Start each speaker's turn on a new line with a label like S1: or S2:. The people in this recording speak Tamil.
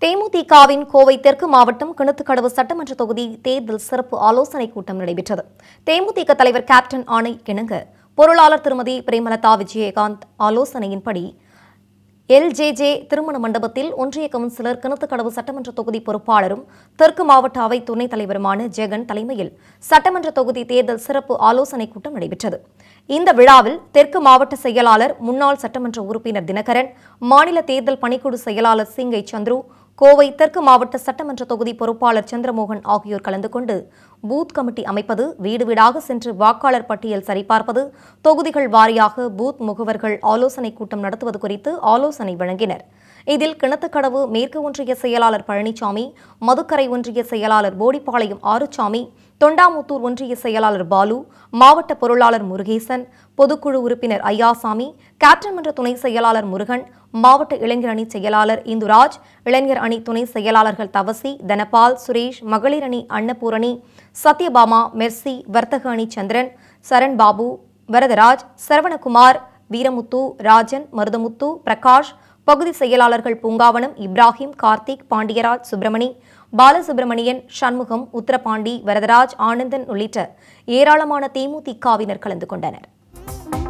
S1: தேமுதிகவின் கோவை தெற்கு மாவட்டம் கிணத்துக்கடவு சட்டமன்ற தொகுதி தேர்தல் சிறப்பு ஆலோசனைக் கூட்டம் நடைபெற்றது தேமுதிக தலைவர் கேப்டன் ஆணை கிணங்க பொருளாளர் திருமதி பிரேமலதா விஜயகாந்த் ஆலோசனையின்படி எல்ஜேஜே திருமண மண்டபத்தில் ஒன்றிய கவுன்சிலர் கிணத்துக்கடவு சட்டமன்ற தொகுதி பொறுப்பாளரும் தெற்கு மாவட்ட அவை துணைத் தலைவருமான ஜெகன் தலைமையில் சட்டமன்ற தொகுதி தேர்தல் சிறப்பு ஆலோசனைக் கூட்டம் நடைபெற்றது இந்த விழாவில் தெற்கு மாவட்ட செயலாளர் முன்னாள் சட்டமன்ற உறுப்பினர் தினகரன் மாநில தேர்தல் பணிக்குழு செயலாளர் சிங்கை சந்துரு கோவை தெற்கு மாவட்ட சட்டமன்ற தொகுதி பொறுப்பாளர் சந்திரமோகன் ஆகியோர் கலந்து கொண்டு பூத் கமிட்டி அமைப்பது வீடு வீடாக சென்று வாக்காளர் பட்டியல் சரிபார்ப்பது தொகுதிகள் வாரியாக பூத் முகவர்கள் ஆலோசனைக் கூட்டம் நடத்துவது குறித்து ஆலோசனை வழங்கினர் இதில் கிணத்துக்கடவு மேற்கு ஒன்றிய செயலாளர் பழனிசாமி மதுக்கரை ஒன்றிய செயலாளர் போடிப்பாளையம் ஆறுசாமி தொண்டாமுத்தூர் ஒன்றிய செயலாளர் பாலு மாவட்ட பொருளாளர் முருகேசன் பொதுக்குழு உறுப்பினர் ஐயாசாமி கேப்டன் மன்ற துணை செயலாளர் முருகன் மாவட்ட இளைஞர் அணி செயலாளர் இந்துராஜ் இளைஞர் அணி துணை செயலாளர்கள் தவசி தனபால் சுரேஷ் மகளிர் அணி அன்னபூரணி சத்யபாமா மெர்சி வர்த்தக அணி சந்திரன் சரண் பாபு வரதராஜ் சரவணகுமார் வீரமுத்து ராஜன் மருதமுத்து பிரகாஷ் பகுதி செயலாளர்கள் பூங்காவனம் இப்ராஹிம் கார்த்திக் பாண்டியராஜ் சுப்பிரமணி பாலசுப்பிரமணியன் சண்முகம் உத்தரபாண்டி வரதராஜ் ஆனந்தன் உள்ளிட்ட ஏராளமான தேமுதிகவினர் கலந்து கொண்டனர்